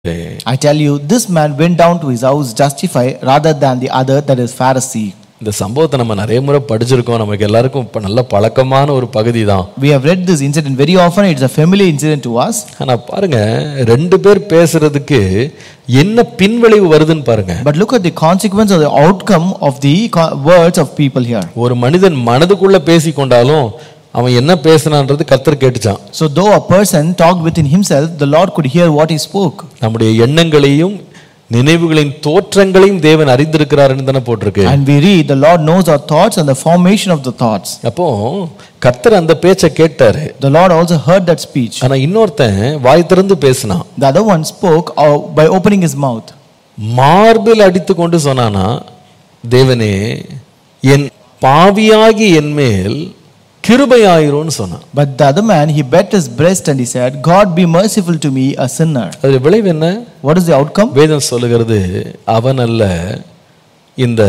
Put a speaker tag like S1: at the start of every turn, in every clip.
S1: I tell you, this man went down to his house justified rather than the other that is Pharisee.
S2: இந்த சம்பவத்தை நம்ம நிறைய முறை படிச்சிருக்கோம் நமக்கு எல்லாருக்கும் இப்போ நல்ல பழக்கமான ஒரு பகுதி தான்
S1: We have read this incident very often. It's a familiar incident to us.
S2: ஆனா பாருங்க ரெண்டு பேர் பேசுறதுக்கு என்ன பின்விளைவு வருதுன்னு பாருங்க
S1: But look at the consequence or the outcome of the co- words of people here.
S2: ஒரு மனிதன் மனதுக்குள்ள பேசி கொண்டாலும் அவன் என்ன பேசினான்றது கர்த்தர் கேட்டுச்சான்
S1: So, though a person talked within himself, the Lord could hear what he spoke.
S2: நம்முடைய எண்ணங்களையும் நினைவுகளின் தோற்றங்களையும் தேவன் அறிந்திருக்கிறாருன்னு தானே போட்டிருக்கு
S1: And we read, the Lord knows our thoughts and the formation of the thoughts.
S2: அப்போ கர்த்தர் அந்த பேச்சை கேட்டாரு
S1: The Lord also heard that speech.
S2: ஆனா இன்னொருத்தன் வாய் திறந்து பேசினான்
S1: The other one spoke uh, by opening his mouth.
S2: மார்பில் அடித்து கொண்டு சொன்னானா தேவனே என் பாவியாகி என் மேல் கிருபையாயிரும்னு சொன்னான்
S1: But the other man, he bet his breast and he said, God be merciful to me, a sinner.
S2: அது விளைவு என்ன
S1: What is the outcome?
S2: வேதம் சொல்லுகிறது அவன் அல்ல இந்த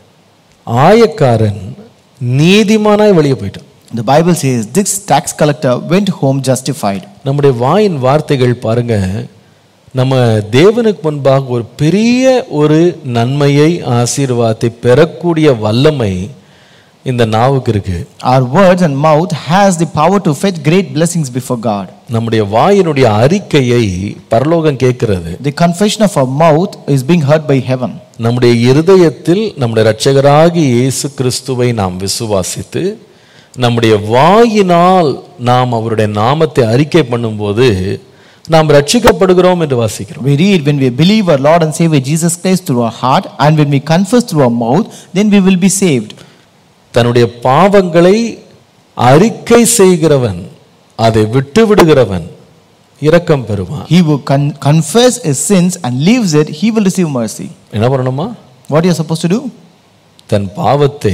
S2: ஆயக்காரன் நீதிமானாய் வெளியே போயிட்டான்
S1: The Bible says, this tax collector went home justified.
S2: நம்முடைய வாயின் வார்த்தைகள் பாருங்க நம்ம தேவனுக்கு முன்பாக ஒரு பெரிய ஒரு நன்மையை ஆசீர்வாதத்தை பெறக்கூடிய வல்லமை இந்த நாவுக்கு இருக்கு
S1: Our words and mouth has the power to fetch great blessings before God.
S2: நம்முடைய வாயினுடைய அறிக்கையை பரலோகம் கேட்கிறது
S1: The confession of our mouth is being heard by heaven.
S2: நம்முடைய இருதயத்தில் நம்முடைய இரட்சகராகி இயேசு கிறிஸ்துவை நாம் விசுவாசித்து நம்முடைய வாயினால் நாம் அவருடைய நாமத்தை அறிக்கை பண்ணும்போது நாம் ரட்சிக்கப்படுகிறோம் என்று வாசிக்கிறோம்
S1: We read, when we believe our Lord and Savior Jesus Christ through our heart, and when we confess through our mouth, then we will be saved.
S2: தன்னுடைய பாவங்களை அறிக்கை செய்கிறவன் அதை விட்டு விடுகிறவன் இரக்கம் பெறுவான்
S1: He who con- confess his sins and leaves it, he will receive mercy.
S2: என்ன பண்ணணுமா
S1: What you are supposed to do?
S2: தன் பாவத்தை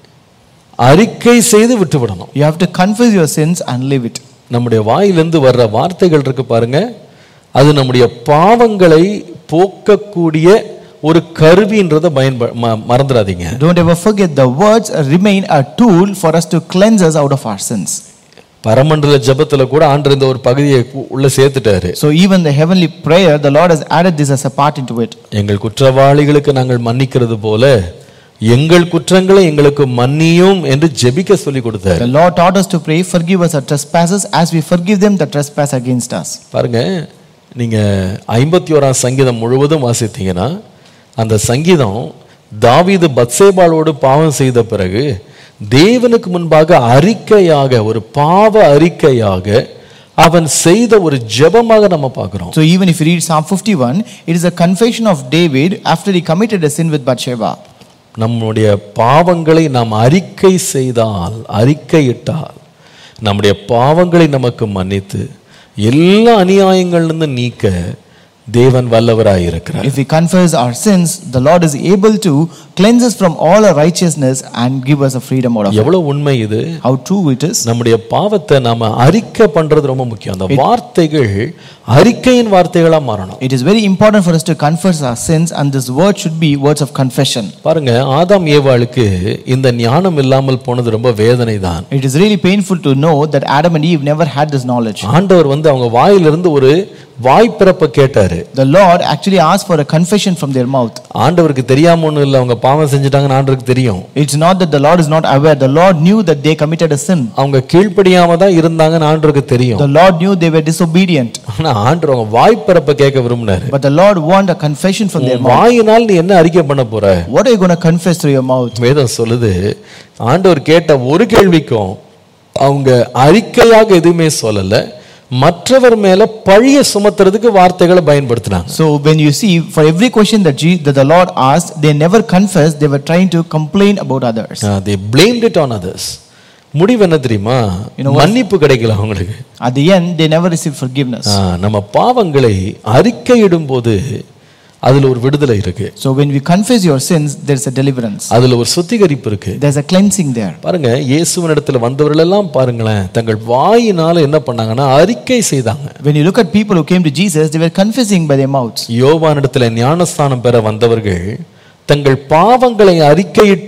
S2: அறிக்கை செய்து விட்டு விடணும்
S1: You have to confess your sins and leave it.
S2: நம்முடைய வாயிலிருந்து வர்ற வார்த்தைகள் இருக்கு பாருங்க அது நம்முடைய பாவங்களை போக்கக்கூடிய ஒரு கருவின்றதை பயன்ப ம- மறந்துடாதீங்க
S1: Don't ever forget the words remain a tool for us to cleanse us out of our sins.
S2: பரமண்டல ஜெபத்துல கூட ஆண்டு இந்த ஒரு பகுதியை கு- உள்ள சேர்த்துட்டாரு
S1: So even the heavenly prayer, the Lord has added this as a part into it.
S2: எங்கள் குற்றவாளிகளுக்கு நாங்கள் மன்னிக்கிறது போல எங்கள் குற்றங்களை எங்களுக்கு மன்னியும் என்று ஜெபிக்க சொல்லி கொடுத்தாரு
S1: The Lord taught us to pray, forgive us our trespasses as we forgive them that trespass against us.
S2: பாருங்க நீங்க ஐம்பத்தி ஓராம் சங்கீதம் முழுவதும் வாசித்தீங்கன்னா அந்த சங்கீதம் தாவீது பத்சேபாளோடு பாவம் செய்த பிறகு தேவனுக்கு முன்பாக அறிக்கையாக ஒரு பாவ அறிக்கையாக அவன் செய்த ஒரு ஜெபமாக நம்ம பார்க்கிறோம்
S1: So even if you read Psalm 51, it is a confession of David after he committed a sin with Bathsheba.
S2: நம்முடைய பாவங்களை நாம் அறிக்கை செய்தால் அறிக்கையிட்டால் நம்முடைய பாவங்களை நமக்கு மன்னித்து எல்லா அநியாயங்களிலிருந்து நீக்க தேவன் வல்லவராய் இருக்கிறார்
S1: If we confess our sins, the Lord is able to cleanse us from all our righteousness and give us a freedom out of it.
S2: எவ்வளவு உண்மை இது
S1: How true it is.
S2: நம்முடைய பாவத்தை நாம அறிக்கை பண்றது ரொம்ப முக்கியம் அந்த வார்த்தைகள் அறிக்கையின் வார்த்தைகளா மாறணும்
S1: It is very important for us to confess our sins, and this word should be words of confession.
S2: பாருங்க ஆதாம் ஏவாளுக்கு இந்த ஞானம் இல்லாமல் போனது ரொம்ப வேதனை தான்
S1: It is really painful to know that Adam and Eve never had this knowledge.
S2: ஆண்டவர் வந்து அவங்க வாயிலிருந்து ஒரு வாய்ப்பிறப்ப கேட்டாரு
S1: The Lord actually asked for a confession from their mouth.
S2: ஆண்டவருக்கு தெரியாம ஒண்ணும் இல்லை அவங்க பாவம் செஞ்சுட்டாங்கன்னு ஆண்டவருக்கு தெரியும்
S1: It's not that the Lord is not aware. The Lord knew that they committed a sin.
S2: அவங்க கீழ்ப்படியாம தான் இருந்தாங்கன்னு ஆண்டவருக்கு தெரியும்
S1: The Lord knew they were disobedient.
S2: ஆனா ஆண்டவர் அவங்க வாய்ப்பிறப்ப கேட்க விரும்பினாரு
S1: But the Lord wanted a confession from their
S2: உன்
S1: mouth.
S2: வாயினால் நீ என்ன அறிக்கை பண்ண போற
S1: What are you going to confess through your mouth?
S2: வேதம் சொல்லுது ஆண்டவர் கேட்ட ஒரு கேள்விக்கும் அவங்க அறிக்கையாக எதுவுமே சொல்லல மற்றவர் மேல பழிய சுமத்துறதுக்கு வார்த்தைகளை பயன்படுத்தினாங்க
S1: So when you see, for every question that, Je- that the Lord asked, they never confessed. They were trying to complain about others.
S2: They blamed it on others முடிவு என்ன தெரியுமா மன்னிப்பு கிடைக்கல அவங்களுக்கு
S1: At the end, they never received forgiveness.
S2: ஆ, நம்ம பாவங்களை அறிக்கையிடும் போது அதுல ஒரு விடுதலை இருக்கு
S1: So when we confess your sins, there's a deliverance.
S2: அதுல ஒரு சுத்திகரிப்பு இருக்கு
S1: There's a cleansing there.
S2: பாருங்க இயேசுவின் இடத்துல வந்தவர்கள் எல்லாம் பாருங்களேன் தங்கள் வாயினால என்ன பண்ணாங்கன்னா அறிக்கை செய்தாங்க
S1: When you look at people who came to Jesus, they were confessing by their mouths.
S2: யோவானிடத்துல ஞானஸ்தானம் பெற வந்தவர்கள் தங்கள் பாவங்களை அறிக்கையிட்டு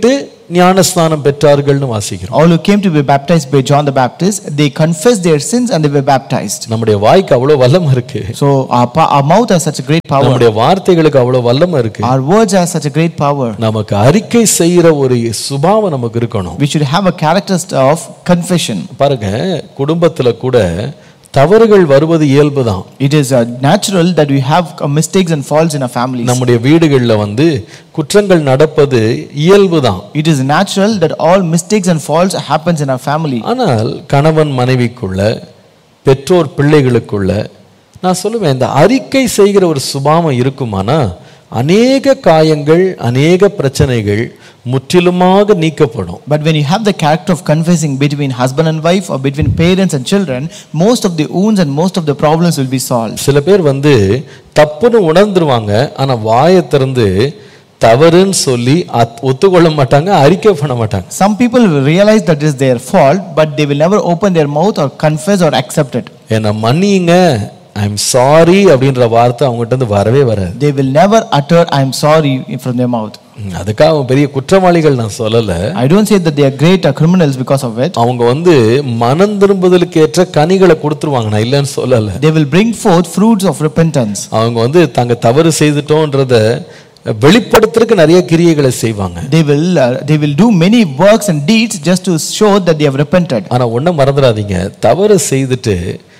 S2: ஞானஸ்நானம் பெற்றார்கள்னு வாசிக்கிறோம்
S1: All who came to be baptized by John the Baptist, they confessed their sins and they were baptized.
S2: நம்முடைய வாய்க்கு அவ்வளவு வல்லமை இருக்கு
S1: So our, pa- our mouth has such a great power.
S2: நம்முடைய வார்த்தைகளுக்கு அவ்வளவு வல்லமை இருக்கு
S1: Our words have such a great power.
S2: நமக்கு அறிக்கை செய்யற ஒரு சுபாவம் நமக்கு இருக்கணும்
S1: We should have a character of confession.
S2: பாருங்க குடும்பத்துல கூட தவறுகள் வருவது இயல்புதான்
S1: It is uh, natural that we have uh, mistakes and faults in our families.
S2: நம்முடைய வீடுகள்ல வந்து குற்றங்கள் நடப்பது இயல்புதான்
S1: It is natural that all mistakes and faults happens in our family.
S2: ஆனால் கணவன் மனைவிக்குள்ள பெற்றோர் பிள்ளைகளுக்குள்ள நான் சொல்லுவேன் இந்த அறிக்கை செய்கிற ஒரு சுபாவம் இருக்குமானா அநேக காயங்கள் அநேக பிரச்சனைகள் முற்றிலுமாக நீக்கப்படும்
S1: But when you have the character of confessing between husband and wife or between parents and children, most of the wounds and most of the problems will be solved.
S2: சில பேர் வந்து தப்புன்னு உணர்ந்துருவாங்க ஆனா வாயை திறந்து தவறுன்னு சொல்லி அத்- ஒத்துக்கொள்ள மாட்டாங்க அறிக்கை பண்ண மாட்டாங்க
S1: Some people will realize that it is their fault, but they will never open their mouth or confess or accept it.
S2: என்னை மன்னியுங்க ஐ எம் சாரி அப்படின்ற வார்த்தை அவங்ககிட்ட இருந்து வரவே வராது
S1: They will never utter, I am sorry from their mouth.
S2: ம், அதுக்காக அவங்க பெரிய குற்றவாளிகள் நான் சொல்லல
S1: I don't say that they are great uh, criminals because of it.
S2: அவங்க வந்து மனம் திரும்புதலுக்கு ஏற்ற கனிகளை கொடுத்துருவாங்க நான் இல்லைன்னு சொல்லல
S1: They will bring forth fruits of repentance.
S2: அவங்க வந்து தாங்க தவறு செய்துட்டோன்றத வெளிப்படுத்துறதுக்கு நிறைய கிரியைகளை செய்வாங்க
S1: They will, uh, they will do many works and deeds just to show that they have repented.
S2: ஆனா ஒன்றும் மறந்துடாதீங்க தவறு செய்துட்டு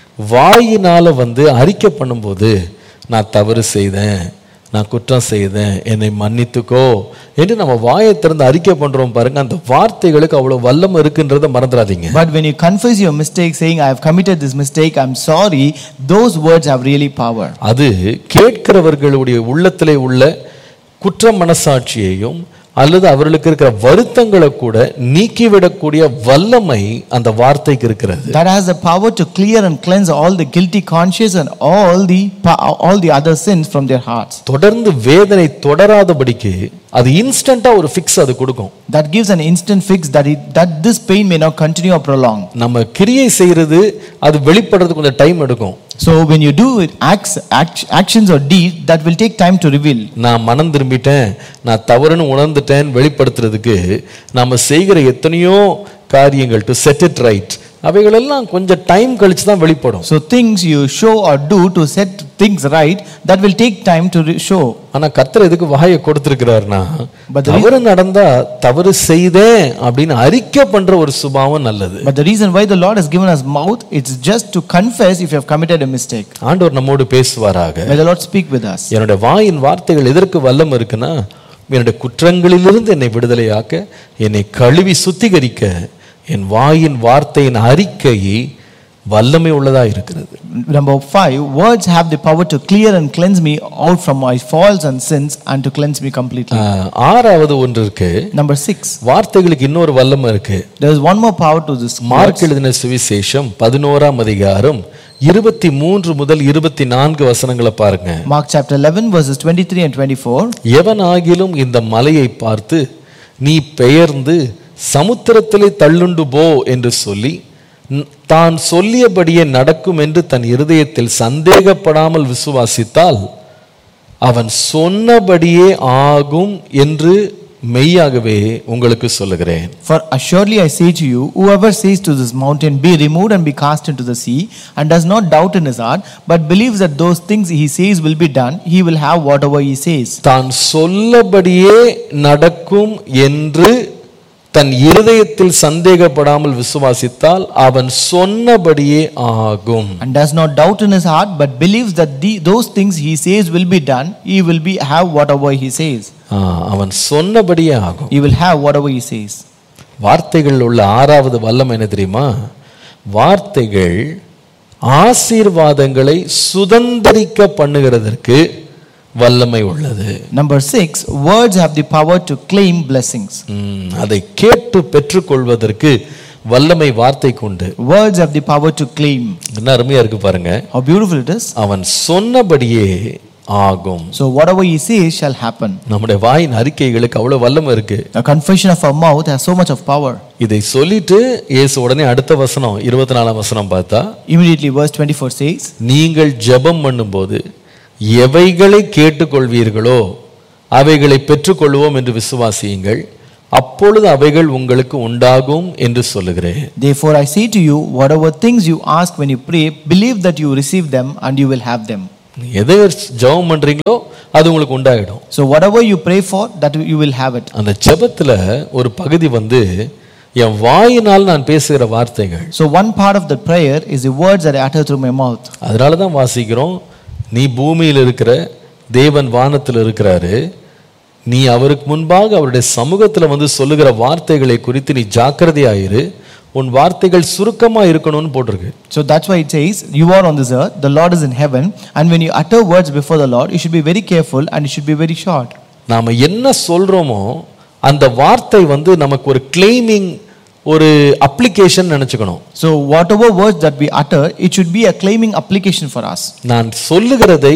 S2: வாயினால வந்து அறிக்கை பண்ணும்போது நான் தவறு செய்தேன் நான் குற்றம் செய்தேன் என்னை மன்னித்துக்கோ என்று நம்ம வாயை திறந்து அறிக்கை பண்றோம் பாருங்க அந்த வார்த்தைகளுக்கு அவ்வளவு வல்லமை இருக்குன்றத மறந்துடாதீங்க
S1: But when you confess your mistake, saying, I have committed this mistake, I'm sorry, those words have really power.
S2: அது கேட்கிறவர்களுடைய உள்ளத்திலே உள்ள குற்ற மனசாட்சியையும் அல்லது அவர்களுக்கு இருக்கிற வருத்தங்களை கூட நீக்கிவிடக்கூடிய வல்லமை அந்த வார்த்தைக்கு இருக்கிறது
S1: That has the power to clear and cleanse all the guilty conscience and all the, pa- all the other sins from their hearts.
S2: தொடர்ந்து வேதனை தொடராதபடிக்கு அது இன்ஸ்டண்டா ஒரு ஃபிக்ஸ் அது கொடுக்கும்
S1: That gives an instant fix that, it, that this pain may not continue or prolong.
S2: நம்ம கிரியை செய்யறது அது வெளிப்படுறதுக்கு கொஞ்சம் டைம் எடுக்கும்
S1: So when you do it, acts, act, actions or deeds, that will take time to reveal.
S2: நான் மனம் திரும்பிட்டேன் நான் தவறுன்னு உணர்ந்துட்டேன் வெளிப்படுத்துறதுக்கு நாம செய்கிற எத்தனையோ காரியங்கள் டு செட் இட் ரைட் அவைகளெல்லாம் கொஞ்சம் டைம் கழிச்சு தான் வெளிப்படும்
S1: So things you show or do to set things right, that will take time to re- show.
S2: ஆனா கர்த்தர் எதுக்கு வாயை கொடுத்திருக்கிறாருன்னா
S1: But the
S2: தவறு நடந்தா தவறு செய்தேன் அப்படின்னு அறிக்கை பண்ற ஒரு சுபாவம் நல்லது
S1: But the reason why the Lord has given us mouth, it's just to confess if you have committed a mistake.
S2: ஆண்டவர் நம்மோடு பேசுவாராக
S1: May the Lord speak with us.
S2: என்னுடைய வாயின் வார்த்தைகள் எதற்கு வல்லம் இருக்குன்னா என்னுடைய குற்றங்களிலிருந்து என்னை விடுதலையாக்க என்னை கழுவி சுத்திகரிக்க என் வாயின் வார்த்தையின் அறிக்கை வல்லமை உள்ளதா இருக்கிறது
S1: Number five, words have the power to clear and cleanse me out from my faults and sins and to cleanse me completely.
S2: ஆஹ், ஆறாவது ஒன்று இருக்கு
S1: Number six,
S2: வார்த்தைகளுக்கு இன்னொரு வல்லமை இருக்கு
S1: there is one more power to this.
S2: Mark எழுதின சுவிசேஷம் பதினோராம் அதிகாரம் இருபத்தி மூன்று முதல் இருபத்தி நான்கு வசனங்களை பாருங்க
S1: Mark chapter 11, verses 23 and 24.
S2: எவனாகிலும் இந்த மலையை பார்த்து நீ பெயர்ந்து சமுத்திரத்திலே தள்ளுண்டு போ என்று சொல்லி ந- தான் சொல்லியபடியே நடக்கும் என்று தன் இருதயத்தில் சந்தேகப்படாமல் விசுவாசித்தால் அவன் சொன்னபடியே ஆகும் என்று மெய்யாகவே உங்களுக்கு சொல்லுகிறேன்
S1: For assuredly I say to you, whoever says to this mountain, Be removed and be cast into the sea, and does not doubt in his heart, but believes that those things he says will be done, he will have whatever he says.
S2: தான் சொல்லபடியே நடக்கும் என்று தன் இருதயத்தில் சந்தேகப்படாமல் விசுவாசித்தால் அவன் சொன்னபடியே ஆகும்
S1: And does not doubt in his heart, but believes that the, those things he says will be done, he will be have whatever he says.
S2: ஆ, அவன் சொன்னபடியே ஆகும்
S1: He will have whatever he says.
S2: வார்த்தைகள் உள்ள ஆறாவது வல்லம் என்ன தெரியுமா வார்த்தைகள் ஆசீர்வாதங்களை சுதந்திரிக்க பண்ணுகிறதற்கு வல்லமை உள்ளது
S1: Number six, words have the power to claim blessings.
S2: ம், அதை கேட்டு பெற்றுக்கொள்வதற்கு வல்லமை வார்த்தைக்கு உண்டு
S1: Words have the power to claim.
S2: என்ன அருமையா இருக்கு பாருங்க
S1: How beautiful it is.
S2: அவன் சொன்னபடியே ஆகும்
S1: So whatever he says shall happen.
S2: நம்முடைய வாயின் அறிக்கைகளுக்கு அவ்வளவு வல்லமை இருக்கு
S1: The confession of our mouth has so much of power.
S2: இதை சொல்லிட்டு இயேசு உடனே அடுத்த வசனம் இருபத்தி நாலாம் வசனம் பார்த்தா
S1: Immediately, verse 24 says,
S2: நீங்கள் ஜெபம் பண்ணும்போது எவைகளை கேட்டுக்கொள்வீர்களோ அவைகளை பெற்றுக்கொள்வோம் என்று விசுவாசியுங்கள் அப்பொழுது அவைகள் உங்களுக்கு உண்டாகும் என்று சொல்லுகிறேன்
S1: Therefore, I say to you, whatever things you ask when you pray, believe that you receive them and you will have them.
S2: எதை ஜெபம் பண்றீங்களோ அது உங்களுக்கு உண்டாயிடும்
S1: So, whatever you pray for, that you will have it.
S2: அந்த ஜெபத்துல ஒரு பகுதி வந்து என் வாயினால் நான் பேசுகிற வார்த்தைகள்
S1: So, one part of the prayer is the words that I utter through my mouth.
S2: அதனால தான் வாசிக்கிறோம் நீ பூமியில் இருக்கிற தேவன் வானத்தில் இருக்கிறாரு நீ அவருக்கு முன்பாக அவருடைய சமூகத்துல வந்து சொல்லுகிற வார்த்தைகளை குறித்து நீ ஜாக்கிரதையாயிரு உன் வார்த்தைகள் சுருக்கமா இருக்கணும்னு போட்டிருக்கு
S1: So, that's why it says, You are on this earth, the Lord is in heaven, and when you utter words before the Lord, you should be very careful and you should be very short.
S2: நாம என்ன சொல்றோமோ அந்த வார்த்தை வந்து நமக்கு ஒரு claiming ஒரு application நினைச்சுக்கணும்
S1: So, whatever words that we utter, it should be a claiming application for us.
S2: நான் சொல்லுகிறதை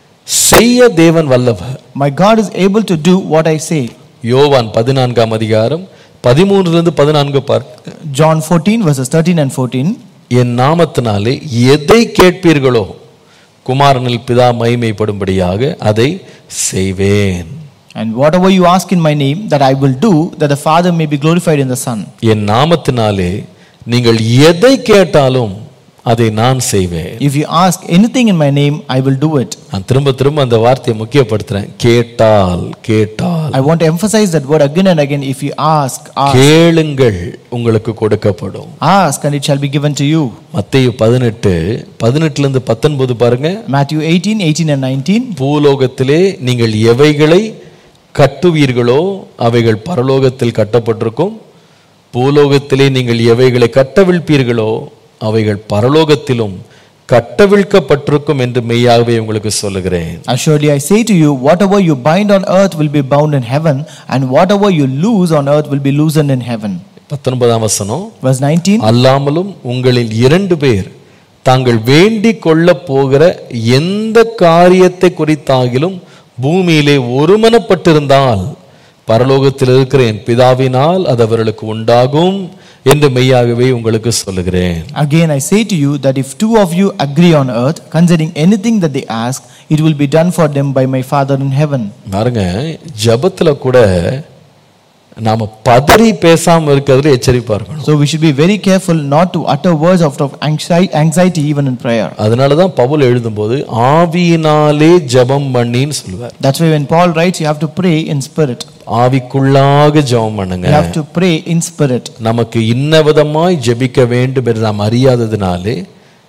S2: செய்ய தேவன் வல்லவர்
S1: My God is able to do what I say.
S2: யோவான் பதினான்காம் அதிகாரம் பதிமூன்றிலிருந்து பதினான்கு பார்
S1: John 14, verses 13 and 14.
S2: என் நாமத்தினாலே எதை கேட்பீர்களோ குமாரனில் பிதா மகிமைப்படும்படியாக அதை செய்வேன்
S1: And whatever you ask in my name, that I will do, that the Father may be glorified in the Son.
S2: என் நாமத்தினாலே நீங்கள் எதை கேட்டாலும் அதை நான் செய்வேன்
S1: If you ask anything in my name, I will do it.
S2: நான் திரும்ப திரும்ப அந்த வார்த்தையை முக்கியப்படுத்துறேன் கேட்டால் கேட்டால்
S1: I want to emphasize that word again and again. If you ask, ask,
S2: கேளுங்கள் உங்களுக்கு கொடுக்கப்படும்
S1: ask, and it shall be given to you.
S2: மத்தேயு பதினெட்டு பதினெட்டுல இருந்து பத்தொன்பது பாருங்க
S1: Matthew 18, 18 and 19.
S2: பூலோகத்திலே நீங்கள் எவைகளை கட்டுவீர்களோ அவைகள் பரலோகத்தில் கட்டப்பட்டிருக்கும் பூலோகத்திலே நீங்கள் எவைகளை கட்டவிழ்ப்பீர்களோ அவைகள் பரலோகத்திலும் கட்டவிழ்க்கப்பட்டிருக்கும் என்று மெய்யாகவே உங்களுக்கு சொல்லுகிறேன்
S1: Assuredly, I say to you, whatever you bind on earth will be bound in heaven, and whatever you loose on earth will be loosened in heaven.
S2: பத்தொன்பதாம் வசனம்
S1: Verse 19.
S2: அல்லாமலும் உங்களில் இரண்டு பேர் தாங்கள் வேண்டிக் கொள்ளப் போகிற எந்த காரியத்தை குறித்தாகிலும் பூமியிலே ஒருமனப்பட்டிருந்தால் பரலோகத்தில் இருக்கிற என் பிதாவினால் அது அவர்களுக்கு உண்டாகும் என்று மெய்யாகவே உங்களுக்கு சொல்லுகிறேன்
S1: Again, I say to you that if two of you agree on earth concerning anything that they ask, it will be done for them by my Father in heaven.
S2: பாருங்க ஜெபத்துல கூட நாம பதறி பேசாம இருக்கிறதுல எச்சரிப்பா இருக்கணும்
S1: So we should be very careful not to utter words out of anxi- anxiety even in prayer.
S2: அதனாலதான் பவுல் எழுதும்போது ஆவியினாலே ஜெபம் பண்ணின்னு சொல்லுவார்
S1: That's why when Paul writes, you have to pray in spirit.
S2: ஆவிக்குள்ளாக ஜெபம் பண்ணுங்க
S1: You have to pray in spirit.
S2: நமக்கு இன்ன விதமாய் ஜெபிக்க வேண்டும் என்று நாம் அறியாததினாலே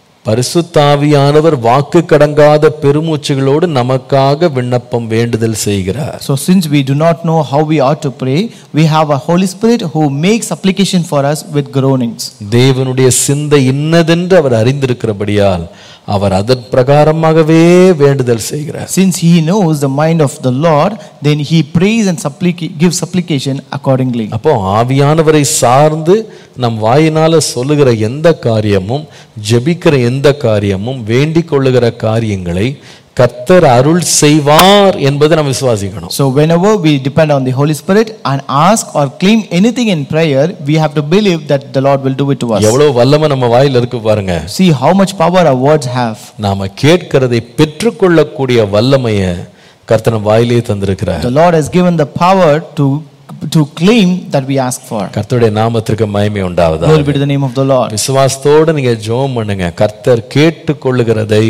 S2: பரிசுத்தாவியானவர் வாக்கு கடங்காத பெருமூச்சுகளோடு நமக்காக விண்ணப்பம் வேண்டுதல் செய்கிறார்
S1: So since we do not know how we ought to pray, we have a Holy Spirit who makes application for us with groanings.
S2: தேவனுடைய சிந்தை இன்னதென்று அவர் அறிந்திருக்கிறபடியால் அவர் அதன் பிரகாரமாகவே வேண்டுதல் செய்கிறார்
S1: Since he knows the mind of the Lord, then he prays and supplica- gives supplication accordingly.
S2: அப்போ ஆவியானவரை சார்ந்து நம் வாயினால சொல்லுகிற எந்த காரியமும் ஜெபிக்கிற எந்த காரியமும் வேண்டிக் கொள்ளுகிற காரியங்களை கர்த்தர் அருள் செய்வார் என்பதை நாம் விசுவாசிக்கணும்
S1: So whenever we depend on the Holy Spirit and ask or claim anything in prayer, we have to believe that the Lord will do it to us.
S2: எவ்வளவு வல்லமை நம்ம வாயில இருக்கு பாருங்க
S1: See how much power our words have.
S2: நாம கேட்கிறதை பெற்றுக்கொள்ளக்கூடிய வல்லமைய கர்த்தர் நம் வாயிலே தந்திருக்கிறார்
S1: The Lord has given the power to to claim that we ask for.
S2: கர்த்தருடைய நாமத்திற்கு மகிமை உண்டாவதா
S1: Glory be to the name of the Lord.
S2: விசுவாசத்தோட நீங்க ஜெபம் பண்ணுங்க கர்த்தர் கேட்டுக்கொள்ளுகிறதை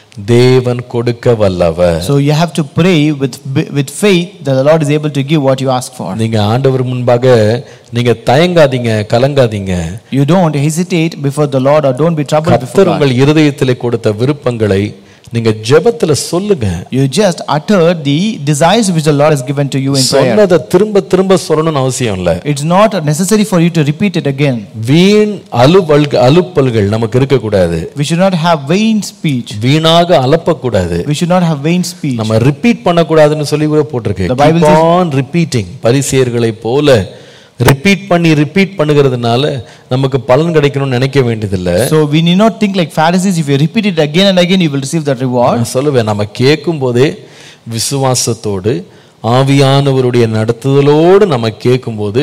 S2: தேவன் கொடுக்க வல்லவர்
S1: So you have to pray with with faith that the Lord is able to give what you ask for.
S2: நீங்க ஆண்டவர் முன்பாக நீங்க தயங்காதீங்க கலங்காதீங்க
S1: You don't hesitate before the Lord or don't be troubled before
S2: கர்த்தர்
S1: God.
S2: உங்கள் இருதயத்திலே கொடுத்த விருப்பங்களை நீங்க ஜெபத்துல சொல்லுங்க
S1: You just utter the desires which the Lord has given to you in prayer.
S2: சொன்னதை திரும்ப திரும்ப சொல்லணும்னு அவசியம் இல்ல
S1: It's not necessary for you to repeat it again.
S2: வீண் அலுவல் அலுப்பல்கள் நமக்கு இருக்கக்கூடாது
S1: We should not have vain speech.
S2: வீணாக அலப்பக்கூடாது
S1: We should not have vain speech.
S2: நம்ம ரிப்பீட் பண்ணக்கூடாதுன்னு சொல்லி கூட போட்டிருக்கு
S1: The Bible
S2: Keep on repeating பரிசேயர்களை போல ரிப்பீட் பண்ணி ரிப்பீட் பண்ணுகிறதுனால நமக்கு பலன் கிடைக்கணும்னு நினைக்க வேண்டியதில்லை
S1: So we need not think like Pharisees. If you repeat it again and again, you will receive that reward.
S2: நான் சொல்லுவேன் நம்ம கேட்கும் போதே விசுவாசத்தோடு ஆவியானவருடைய நடத்துதலோடு நம்ம கேட்கும்போது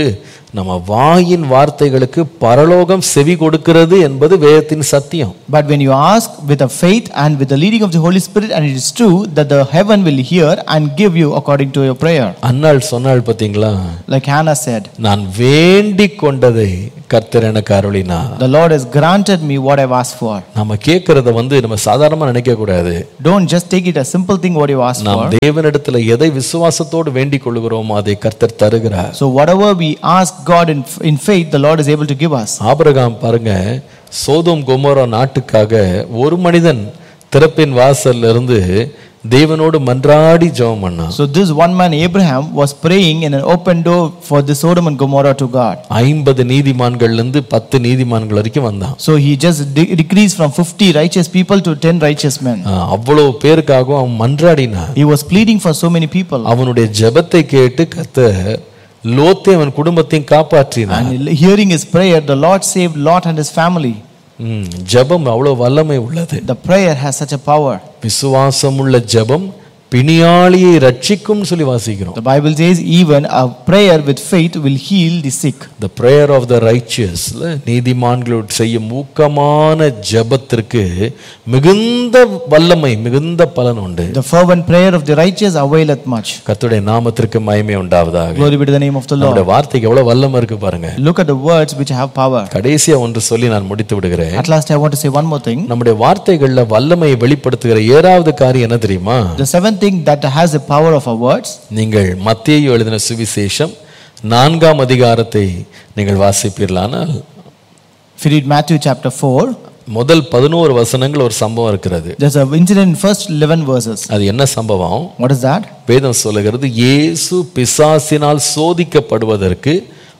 S2: நம்ம வாயின் வார்த்தைகளுக்கு பரலோகம் செவி கொடுக்கிறது என்பது வேதத்தின் சத்தியம்
S1: But when you ask with a faith and with the leading of the Holy Spirit, and it is true that the heaven will hear and give you according to your prayer.
S2: அன்னாள் சொன்னாள் பார்த்தீங்களா
S1: Like Hannah said,
S2: நான் வேண்டிக் கொண்டதை கர்த்தர் எனக்கு அருளினா
S1: The Lord has granted me what I've asked for.
S2: நம்ம கேட்கறத வந்து நம்ம சாதாரணமா நினைக்க கூடாது
S1: Don't just take it a simple thing what you asked
S2: நாம்
S1: for.
S2: தேவனிடத்துல எதை விசுவாசத்தோடு வேண்டிக் கொள்கிறோமோ அதை கர்த்தர் தருகிறார்
S1: So whatever we ask God in, in faith, the Lord is able to give us.
S2: Abraham பாருங்க சோதோம் கொமோரா நாட்டுக்காக ஒரு மனிதன் திறப்பின் வாசல்ல இருந்து தேவனோடு மன்றாடி ஜெபம் பண்ணான்
S1: So this one man Abraham was praying in an open door for the Sodom and Gomorrah to God.
S2: ஐம்பது நீதிமான்கள்ல இருந்து பத்து நீதிமான்கள் வரைக்கும் வந்தான்
S1: So he just de- decreased from 50 righteous people to 10 righteous men.
S2: ஆஹ், அவ்வளவு பேருக்காகவும் அவன் மன்றாடினான்
S1: He was pleading for so many people.
S2: அவனுடைய ஜெபத்தை கேட்டு கர்த்தர் லோத்தை அவன் குடும்பத்தையும் காப்பாற்றினான்
S1: And hearing his prayer, the Lord saved Lot and his family.
S2: ம், ஜெபம் அவ்வளவு வல்லமை உள்ளது
S1: The prayer has such a power.
S2: விசுவாசமுள்ள ஜெபம் பிணியாளியை ரட்சிக்கும் சொல்லி வாசிக்கிறோம்
S1: The Bible says, even a prayer with faith will heal the sick.
S2: The prayer of the righteous நீதிமான்களோடு செய்யும் ஊக்கமான ஜெபத்திற்கு மிகுந்த வல்லமை மிகுந்த பலன் உண்டு
S1: The fervent prayer of the righteous availeth much.
S2: கர்த்தருடைய நாமத்திற்கு மகிமை உண்டாவதாக
S1: Glory be to the name of the
S2: நம்முடைய
S1: Lord.
S2: வார்த்தைக்கு எவ்வளவு வல்லமை இருக்கு பாருங்க
S1: Look at the words which have power.
S2: கடைசியா ஒன்று சொல்லி நான் முடித்து விடுகிறேன்
S1: At last, I want to say one more thing.
S2: நம்முடைய வார்த்தைகள்ல வல்லமையை வெளிப்படுத்துகிற ஏழாவது காரியம் என்ன தெரியுமா
S1: The seventh thing that has the power of our words,
S2: நீங்கள் மத்தேயு எழுதின சுவிசேஷம் நான்காம் அதிகாரத்தை நீங்கள் வாசிப்பீர்களானால்
S1: if you read Matthew chapter 4,
S2: முதல் பதினோரு வசனங்கள் ஒரு சம்பவம் இருக்கிறது
S1: there's an incident in first 11 verses.
S2: அது என்ன சம்பவம்
S1: What is that?
S2: வேதம் சொல்லுகிறது இயேசு பிசாசினால் சோதிக்கப்படுவதற்கு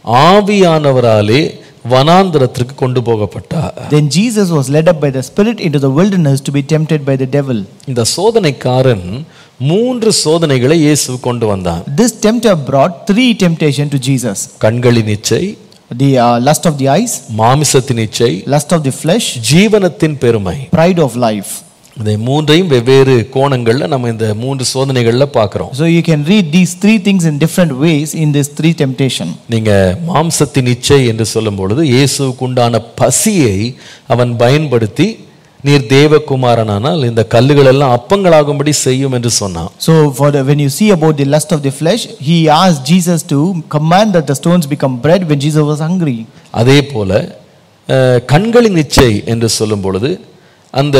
S2: ஆவியானவராலே வனாந்திரத்திற்கு கொண்டு போகப்பட்டார்
S1: Then Jesus was led up by the Spirit into the wilderness to be tempted by the devil.
S2: இந்த சோதனைக்காரன் மூன்று சோதனைகளை இயேசு கொண்டு வந்தான்
S1: This tempter brought three temptation to Jesus.
S2: கண்களின் இச்சை
S1: The uh, lust of the eyes,
S2: மாமிசத்தின் இச்சை
S1: lust of the flesh,
S2: ஜீவனத்தின் பெருமை
S1: pride of life.
S2: இதை மூன்றையும் வெவ்வேறு கோணங்கள்ல நம்ம இந்த மூன்று சோதனைகள்ல பார்க்கிறோம்
S1: So you can read these three things in different ways in this three temptation.
S2: நீங்க மாம்சத்தின் இச்சை என்று சொல்லும் பொழுது இயேசுவுக்கு உண்டான பசியை அவன் பயன்படுத்தி நீர் தேவகுமாரனானால் இந்த கல்லுகள் எல்லாம் அப்பங்களாகும்படி செய்யும் என்று சொன்னான்
S1: So for the, when you see about the lust of the flesh, he asked Jesus to command that the stones become bread when Jesus was hungry.
S2: அதே போல அஹ், கண்களின் இச்சை என்று சொல்லும் பொழுது அந்த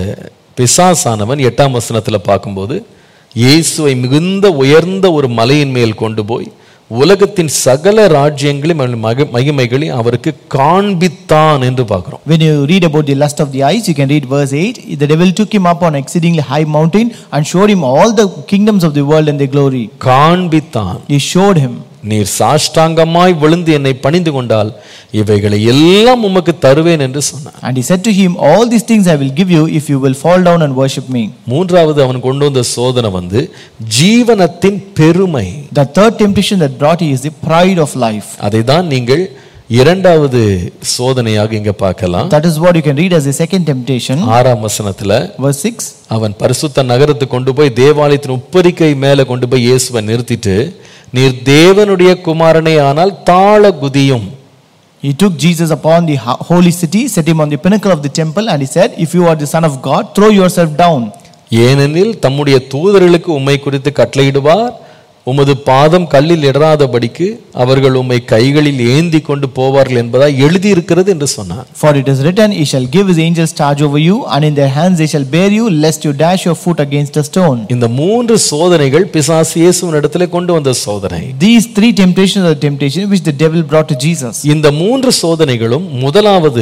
S2: பிசாசானவன் எட்டாம் வசனத்தில் பார்க்கும்போது இயேசுவை மிகுந்த உயர்ந்த ஒரு மலையின் மேல் கொண்டு போய் உலகத்தின் சகல ராஜ்யங்களையும் அவன் மகி மகிமைகளையும் அவருக்கு காண்பித்தான் என்று பார்க்கிறோம்
S1: When you read about the lust of the eyes, you can read verse 8. The devil took him up on exceedingly high mountain and showed him all the kingdoms of the world and their glory.
S2: காண்பித்தான்
S1: He showed him.
S2: நீர் சாஷ்டாங்கமாய் விழுந்து என்னை பணிந்து கொண்டால் இவைகளை எல்லாம் உமக்கு தருவேன் என்று சொன்னான்
S1: And he said to him, All these things I will give you if you will fall down and worship me.
S2: மூன்றாவது அவன் கொண்டு வந்த சோதனை வந்து ஜீவனத்தின் பெருமை
S1: The third temptation that brought you is the pride of life.
S2: அதை தான் நீங்கள் இரண்டாவது சோதனையாக இங்க பார்க்கலாம்
S1: That is what you can read as the second temptation.
S2: ஆறாம் வசனத்துல
S1: Verse 6.
S2: அவன் பரிசுத்த நகரத்துக்கு கொண்டு போய் தேவாலயத்தின் உப்பரிக்கை மேல கொண்டு போய் இயேசுவை நிறுத்திட்டு நீர் தேவனுடைய குமாரனே ஆனால் தாழ குதியும்
S1: He took Jesus upon the ho- holy city, set him on the pinnacle of the temple, and he said, If you are the Son of God, throw yourself down.
S2: ஏனெனில் தம்முடைய தூதர்களுக்கு உம்மை குறித்து கட்டளையிடுவார் உமது பாதம் கல்லில் இடராதபடிக்கு அவர்கள் உம்மை கைகளில் ஏந்தி கொண்டு போவார்கள் என்பதாய் எழுதியிருக்கிறது என்று சொன்னார்
S1: For it is written, He shall give His angels charge over you, and in their hands they shall bear you, lest you dash your foot against a stone.
S2: இந்த மூன்று சோதனைகள் பிசாசு இயேசுவின் இடத்துல கொண்டு வந்த சோதனை
S1: These three temptations are the temptation which the devil brought to Jesus.
S2: இந்த மூன்று சோதனைகளும் முதலாவது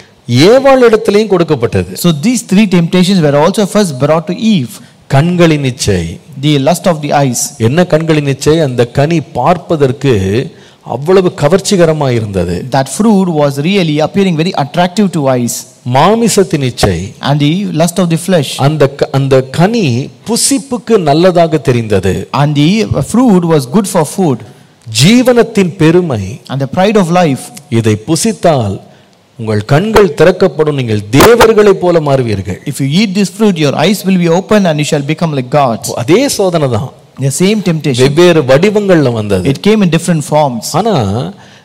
S2: ஏவாள் இடத்திலையும் கொடுக்கப்பட்டது
S1: So these three temptations were also first brought to Eve.
S2: கண்களின் இச்சை
S1: The lust of the eyes.
S2: என்ன கண்களின் இச்சை அந்த கனி பார்ப்பதற்கு அவ்வளவு கவர்ச்சிகரமாக இருந்தது
S1: That fruit was really appearing very attractive to eyes.
S2: மாமிசத்தின் இச்சை
S1: And the lust of the flesh.
S2: அந்த க- அந்த கனி புசிப்புக்கு நல்லதாக தெரிந்தது
S1: And the fruit was good for food.
S2: ஜீவனத்தின் பெருமை
S1: And the pride of life.
S2: இதை புசித்தால் உங்கள் கண்கள் திறக்கப்படும் நீங்கள் தேவர்களைப் போல மாறுவீர்கள்
S1: If you eat this fruit, your eyes will be open and you shall become like gods.
S2: அதே சோதனை தான்
S1: The same temptation.
S2: வெவ்வேறு வடிவங்கள்ல வந்தது
S1: It came in different forms.
S2: ஆனா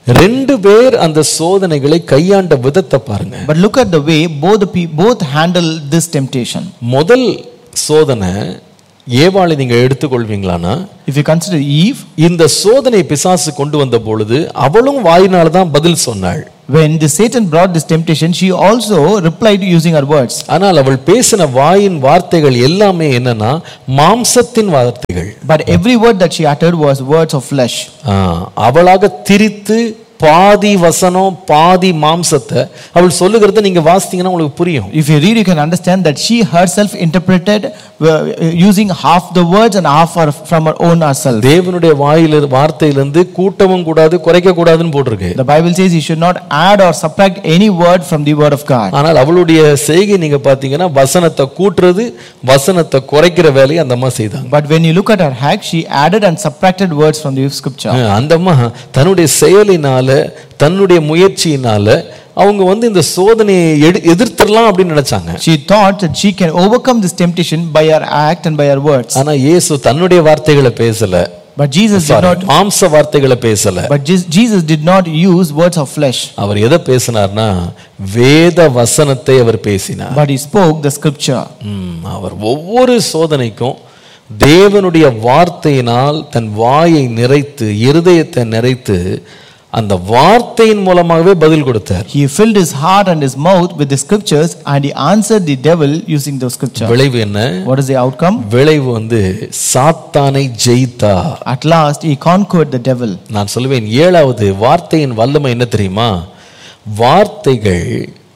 S2: ரெண்டு பேர் அந்த சோதனைகளை கையாண்ட விதத்தை பாருங்க
S1: But look at the way both the pe- both handle this temptation.
S2: முதல் சோதனை ஏவாளை நீங்க எடுத்துக்கொள்வீங்களானா
S1: If you consider Eve,
S2: இந்த சோதனை பிசாசு கொண்டு வந்த பொழுது அவளும் வாயினால தான் பதில் சொன்னாள்
S1: when the Satan brought this temptation, she also replied using her words.
S2: ஆனால் அவள் பேசின வாயின் வார்த்தைகள் எல்லாமே என்னன்னா மாம்சத்தின் வார்த்தைகள்
S1: But every word that she uttered was words of flesh.
S2: ஆ, அவளாக திரித்து பாதி வசனம் பாதி மாம்சத்தை அவள் சொல்லுகிறத நீங்க வாசித்தீங்கன்னா உங்களுக்கு புரியும்
S1: If you read, you can understand that she herself interpreted uh, using half the words and half are from her own herself.
S2: தேவனுடைய வாயில வார்த்தையிலிருந்து கூட்டவும் கூடாது குறைக்க கூடாதுன்னு போட்டிருக்கு
S1: The Bible says you should not add or subtract any word from the word of God.
S2: ஆனால் அவளுடைய செய்கை நீங்க பாத்தீங்கன்னா வசனத்தை கூட்டுறது வசனத்தை குறைக்கிற வேலையை அந்த அம்மா செய்தாங்க
S1: But when you look at her act, she added and subtracted words from the scripture.
S2: ஆ, அந்த அம்மா தன்னுடைய செயலினால தன்னுடைய முயற்சியினால அவங்க வந்து இந்த சோதனையை எடு எதிர்த்திடலாம் அப்படின்னு நினைச்சாங்க
S1: She thought that she can overcome this temptation by her act and by her words.
S2: ஆனா இயேசு தன்னுடைய வார்த்தைகளை பேசல
S1: But Jesus did
S2: Sorry,
S1: not.
S2: மாம்ச வார்த்தைகளை பேசல
S1: But Je- Jesus did not use words of flesh,
S2: அவர் எதை பேசினார்னா வேத வசனத்தை அவர் பேசினார்
S1: but he spoke the scripture.
S2: ம், அவர் ஒவ்வொரு சோதனைக்கும் தேவனுடைய வார்த்தையினால் தன் வாயை நிறைத்து இருதயத்தை நிறைத்து அந்த வார்த்தையின் மூலமாகவே பதில் கொடுத்தார்
S1: He filled his heart and his mouth with the scriptures, and he answered the devil using the scripture.
S2: விளைவு என்ன
S1: What is the outcome?
S2: விளைவு வந்து சாத்தானை ஜெயித்தார்
S1: At last, he conquered the devil.
S2: நான் சொல்லுவேன் ஏழாவது வார்த்தையின் வல்லமை என்ன தெரியுமா வார்த்தைகள்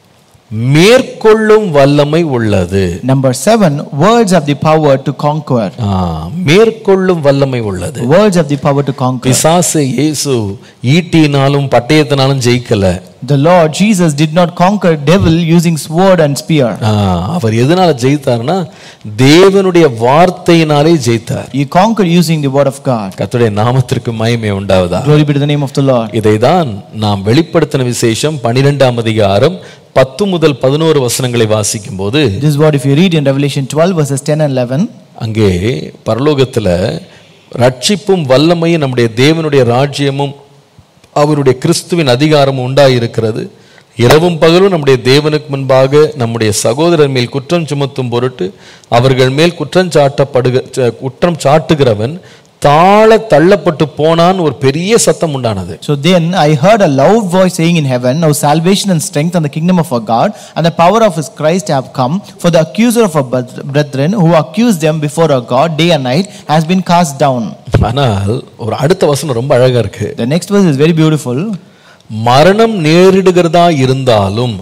S2: மேற்கொள்ளும் வல்லமை உள்ளது
S1: Number seven, words have the power to conquer.
S2: ஆ, மேற்கொள்ளும் வல்லமை உள்ளது
S1: Words have the power to conquer.
S2: பிசாசு இயேசு ஈட்டினாலும் பட்டயத்தினாலும் ஜெயிக்கல
S1: The Lord Jesus did not conquer devil using sword and spear.
S2: ஆ, அவர் எதனால ஜெயித்தார்னா தேவனுடைய வார்த்தையினாலே ஜெயித்தார்
S1: He conquered using the word of God.
S2: கர்த்தருடைய நாமத்திற்கு மகிமை உண்டாவதா
S1: Glory be to the name of the Lord.
S2: இதைதான் நாம் வெளிப்படுத்தின விசேஷம் பனிரெண்டாம் அதிகாரம் பத்து முதல் பதினோரு வசனங்களை வாசிக்கும் போது
S1: This is what if you read in Revelation 12 verses 10 and 11.
S2: அங்கே பரலோகத்துல ரட்சிப்பும் வல்லமையும் நம்முடைய தேவனுடைய ராஜ்யமும் அவருடைய கிறிஸ்துவின் அதிகாரமும் உண்டாயிருக்கிறது இரவும் பகலும் நம்முடைய தேவனுக்கு முன்பாக நம்முடைய சகோதரர் மேல் குற்றம் சுமத்தும் பொருட்டு அவர்கள் மேல் குற்றம் சாட்டப்படுக ச- குற்றம் சாட்டுகிறவன் தாழ தள்ளப்பட்டு போனான் ஒரு பெரிய சத்தம் உண்டானது
S1: So then I heard a loud voice saying in heaven, Now salvation and strength and the kingdom of our God and the power of his Christ have come, for the accuser of our breth- brethren who accused them before our God day and night has been cast down.
S2: ஆனால் ஒரு அடுத்த வசனம் ரொம்ப அழகா இருக்கு
S1: The next verse is very beautiful.
S2: மரணம் நேரிடுகிறதா இருந்தாலும்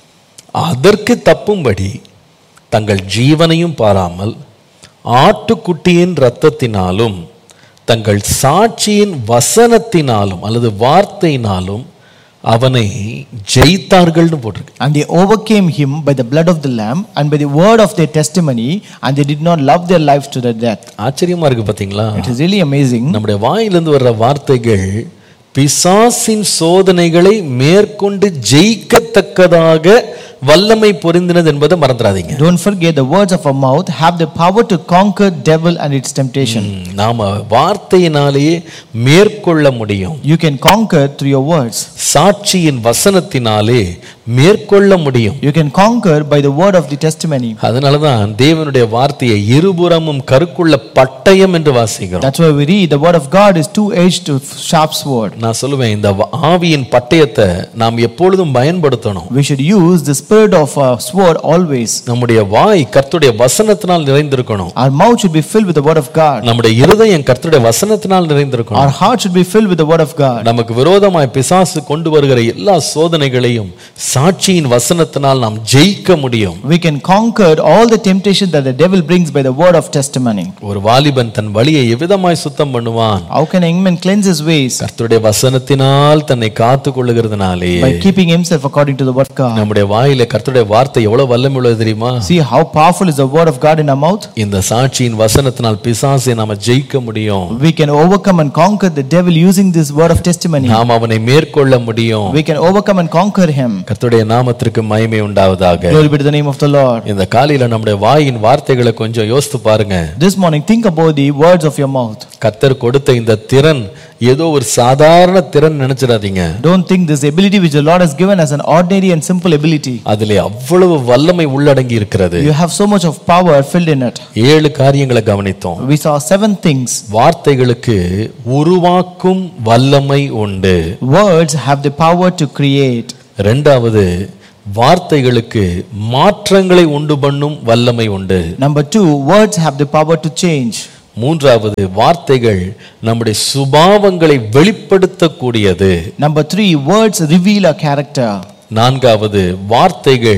S2: அதற்கு தப்பும்படி தங்கள் ஜீவனையும் பாராமல் ஆட்டுக்குட்டியின் இரத்தத்தினாலும் தங்கள் சாட்சியின் வசனத்தினாலும் அல்லது வார்த்தையினாலும் அவனை ஜெயித்தார்கள்னு போட்டிருக்கு
S1: And they overcame him by the blood of the Lamb and by the word of their testimony, and they did not love their lives to the death.
S2: ஆச்சரியமா இருக்கு பாத்தீங்களா
S1: It is really amazing.
S2: நம்முடைய வாயிலிருந்து வர்ற வார்த்தைகள் பிசாசின் சோதனைகளை மேற்கொண்டு ஜெயிக்கத்தக்கதாக வல்லமை பொருந்தினது என்பதை மறந்துடாதீங்க
S1: Don't forget the words of our mouth have the power to conquer devil and its temptation.
S2: ம், நாம வார்த்தையினாலேயே மேற்கொள்ள முடியும்
S1: You can conquer through your words.
S2: சாட்சியின் வசனத்தினாலே மேற்கொள்ள முடியும்
S1: You can conquer by the word of the testimony.
S2: அதனாலதான் தேவனுடைய வார்த்தையை இருபுறமும் கருக்குள்ள பட்டயம் என்று வாசிக்கிறோம்
S1: That's why we read the word of God is two-edged sharp sword.
S2: நான் சொல்லுவேன் இந்த வ- ஆவியின் பட்டயத்தை நாம் எப்பொழுதும் பயன்படுத்தணும்
S1: We should use the spirit of a sword always.
S2: நம்முடைய வாய் கர்த்தருடைய வசனத்தினால் நிறைந்திருக்கணும்
S1: Our mouth should be filled with the word of God.
S2: நம்முடைய இருதயம் கர்த்தருடைய வசனத்தினால் நிறைந்திருக்கணும்
S1: Our heart should be filled with the word of God.
S2: நமக்கு விரோதமாய் பிசாசு கொண்டு வருகிற எல்லா சோதனைகளையும் சாட்சியின் வசனத்தினால் நாம் ஜெயிக்க முடியும்
S1: We can conquer all the temptation that the devil brings by the word of testimony.
S2: ஒரு வாலிபன் தன் வழியை எவ்விதமாய் சுத்தம் பண்ணுவான்
S1: How can a young man cleanse his ways?
S2: கர்த்தருடைய வசனத்தினால் தன்னை காத்து கொள்ளுகிறதுனாலே
S1: By keeping himself according to the word of God.
S2: நம்முடைய வாயில கர்த்தருடைய வார்த்தை எவ்வளவு வல்லமை உள்ளது தெரியுமா
S1: See how powerful is the word of God in our mouth?
S2: இந்த சாட்சியின் வசனத்தினால் பிசாசை நாம ஜெயிக்க முடியும்
S1: We can overcome and conquer the devil using this word of testimony.
S2: நாம் அவனை மேற்கொள்ள முடியும்
S1: We can overcome and conquer him.
S2: கர்த்தருடைய கர்த்தருடைய நாமத்திற்கு மகிமை உண்டாவதாக
S1: Glory be to the name of the Lord.
S2: இந்த காலையில நம்முடைய வாயின் வார்த்தைகளை கொஞ்சம் யோசித்து பாருங்க
S1: This morning, think about the words of your mouth.
S2: கர்த்தர் கொடுத்த இந்த திறன் ஏதோ ஒரு சாதாரண திறன் நினைச்சிடாதீங்க
S1: Don't think this ability which the Lord has given as an ordinary and simple ability.
S2: அதிலே அவ்வளவு வல்லமை உள்ளடங்கி இருக்கிறது
S1: You have so much of power filled in it.
S2: ஏழு காரியங்களை கவனித்தோம்
S1: We saw seven things.
S2: வார்த்தைகளுக்கு உருவாக்கும் வல்லமை உண்டு
S1: Words have the power to create.
S2: ரெண்டாவது வார்த்தைகளுக்கு மாற்றங்களை உண்டு பண்ணும் வல்லமை உண்டு
S1: Number two, words have the power to change.
S2: மூன்றாவது வார்த்தைகள் நம்முடைய சுபாவங்களை வெளிப்படுத்தக்கூடியது
S1: Number three, words reveal a character.
S2: நான்காவது வார்த்தைகள்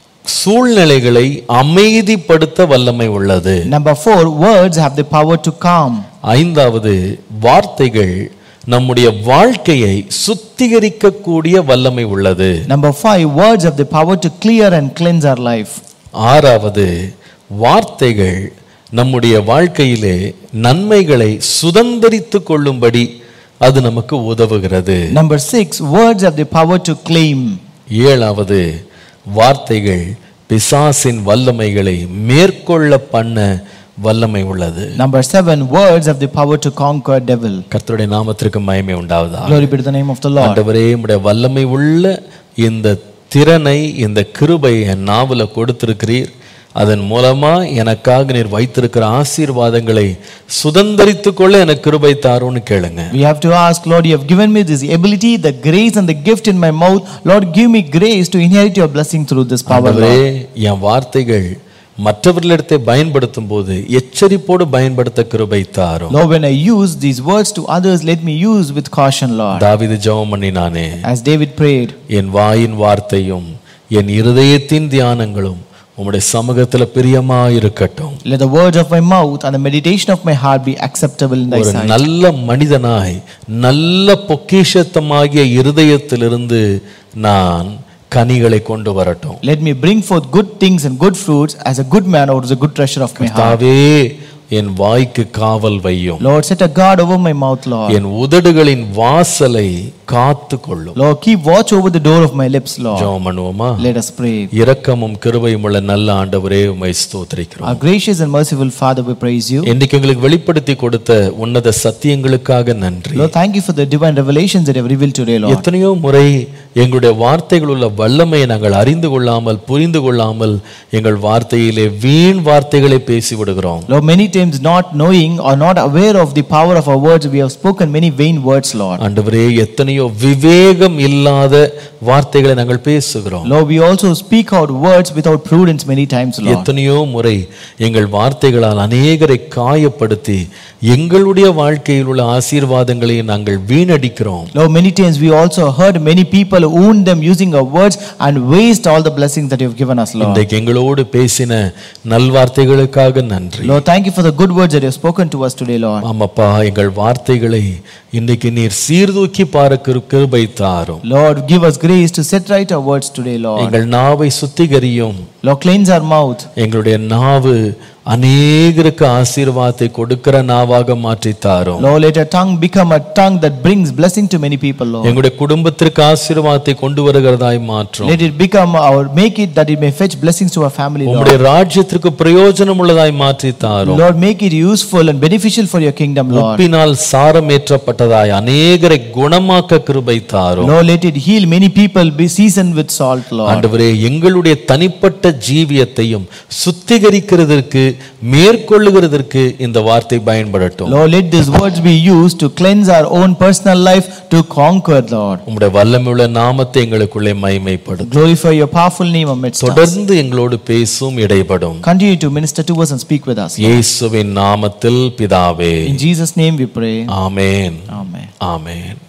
S2: சூழ்நிலைகளை அமைதிப்படுத்த வல்லமை உள்ளது
S1: Number four, words have the power to calm.
S2: ஐந்தாவது வார்த்தைகள் நம்முடைய வாழ்க்கையை சுத்திகரிக்கக்கூடிய வல்லமை உள்ளது
S1: Number five, words have the power to clear and cleanse our life.
S2: ஆறாவது வார்த்தைகள் நம்முடைய வாழ்க்கையிலே நன்மைகளை சுதந்தரித்துக் கொள்ளும்படி அது நமக்கு உதவுகிறது
S1: Number six, words have the power to claim.
S2: ஏழாவது வார்த்தைகள் பிசாசின் வல்லமைகளை மேற்கொள்ள பண்ண வல்லமை உள்ளது
S1: Number seven, words have the power to conquer devil.
S2: கர்த்தருடைய நாமத்திற்கு மகிமை உண்டாவதா
S1: Glory be to the name of the Lord.
S2: ஆண்டவரே உம்முடைய வல்லமை உள்ள இந்த திறனை இந்த கிருபை என் நாவல கொடுத்திருக்கிறீர் அதன் மூலமா எனக்காக நீர் வைத்திருக்கிற ஆசீர்வாதங்களை சுதந்தரித்துக் கொள்ள எனக்கு கிருபை தாருன்னு கேளுங்க
S1: We have to ask, Lord, you have given me this ability, the grace and the gift in my mouth. Lord, give me grace to inherit your blessing through this power.
S2: ஆண்டவரே
S1: Lord.
S2: என் வார்த்தைகள் மற்றவர்களிடத்தை பயன்படுத்தும் போது எச்சரிப்போடு பயன்படுத்த கிருபை தாரும்
S1: Lord, when I use these words to others, let me use with caution, Lord.
S2: தாவீது ஜெபம் பண்ணினானே
S1: As David prayed,
S2: என் வாயின் வார்த்தையும் என் இருதயத்தின் தியானங்களும் உம்முடைய சமூகத்துல பிரியமா இருக்கட்டும்
S1: let the words of my mouth and the meditation of my heart be acceptable in thy
S2: ஒரு
S1: sight.
S2: நல்ல மனிதனாய் நல்ல பொக்கிஷத்தமாகிய இருதயத்திலிருந்து நான் கனிகளை கொண்டு வரட்டும்
S1: Let me bring forth good things and good fruits as a good man out of the good treasure of my heart.
S2: தாவே என் வாய்க்கு காவல் வையும்
S1: Lord, set a guard over my mouth, Lord.
S2: என் உதடுகளின் வாசலை காத்து கொள்ளும்
S1: Lord, keep watch over the door of my lips, Lord.
S2: ஜெபம் பண்ணுவோமா
S1: Let us pray.
S2: இரக்கமும் கிருபையும் உள்ள நல்ல ஆண்டவரே உம்மை ஸ்தோத்திரிக்கிறோம்
S1: Our gracious and merciful Father, we praise you.
S2: இன்றைக்கு எங்களுக்கு வெளிப்படுத்தி கொடுத்த உன்னத சத்தியங்களுக்காக நன்றி
S1: Lord, thank you for the divine revelations that you have revealed today, Lord.
S2: எத்தனையோ முறை எங்களுடைய வார்த்தைகள் உள்ள வல்லமையை நாங்கள் அறிந்து கொள்ளாமல் புரிந்து கொள்ளாமல் எங்கள் வார்த்தையிலே வீண் வார்த்தைகளை பேசி விடுகிறோம்
S1: Lord, many times not knowing or not aware of the power of our words, we have spoken many vain words, Lord.
S2: ஆண்டவரே எத்தனையோ விவேகம் இல்லாத வார்த்தைகளை நாங்கள் பேசுகிறோம்
S1: Lord, we also speak out words without prudence many times, Lord.
S2: எத்தனையோ முறை எங்கள் வார்த்தைகளால் அநேகரை காயப்படுத்தி எங்களுடைய வாழ்க்கையில் உள்ள ஆசீர்வாதங்களை நாங்கள் வீணடிக்கிறோம்
S1: Lord, many times we also heard many people wound them using our words and waste all the blessings that you have given us, Lord.
S2: இன்றைக்கு எங்களோடு பேசின நல்வார்த்தைகளுக்காக நன்றி
S1: Lord, thank you for the good words that you have spoken to us today, Lord.
S2: ஆமாப்பா எங்கள் வார்த்தைகளை இன்றைக்கு நீர் சீர்தூக்கி பார்க்க கிருபை தாரும்
S1: Lord, give us grace to set right our words today, Lord.
S2: எங்கள் நாவை சுத்திகரியும்
S1: Lord, cleanse our mouth.
S2: எங்களுடைய நாவு அநேகருக்கு ஆசீர்வாதத்தை கொடுக்கிற நாவாக மாற்றி தாரும்
S1: Lord, let our tongue become a tongue that brings blessing to many people, Lord.
S2: எங்களுடைய குடும்பத்திற்கு ஆசீர்வாதத்தை கொண்டு வருகிறதாய் மாற்றும்
S1: Let it become our, make it that it may fetch blessings to our family, Lord.
S2: உம்முடைய ராஜ்யத்திற்கு பிரயோஜனம் உள்ளதாய் மாற்றி தாரும்
S1: Lord, make it useful and beneficial for your kingdom, Lord.
S2: உப்பினால் சாரமேற்றப்பட்டதாய் அநேகரை குணமாக்க கிருபை தாரும்
S1: Lord, let it heal many people, be seasoned with salt, Lord.
S2: ஆண்டவரே எங்களுடைய தனிப்பட்ட ஜீவியத்தையும் சுத்திகரிக்கிறதற்கு மேற்கொள்ளுகிறதற்கு இந்த வார்த்தை பயன்படட்டும்
S1: Lord, let these words be used to cleanse our own personal life to conquer, Lord.
S2: உம்முடைய வல்லமையுள்ள நாமத்தை எங்களுக்குள்ளே மைமைப்படும்
S1: Glorify your powerful name amidst us.
S2: தொடர்ந்து எங்களோடு பேசும் இடைப்படும்
S1: Continue to minister to us and speak with us.
S2: இயேசுவின் நாமத்தில் பிதாவே
S1: In Jesus' name we pray.
S2: Amen
S1: Amen.
S2: Amen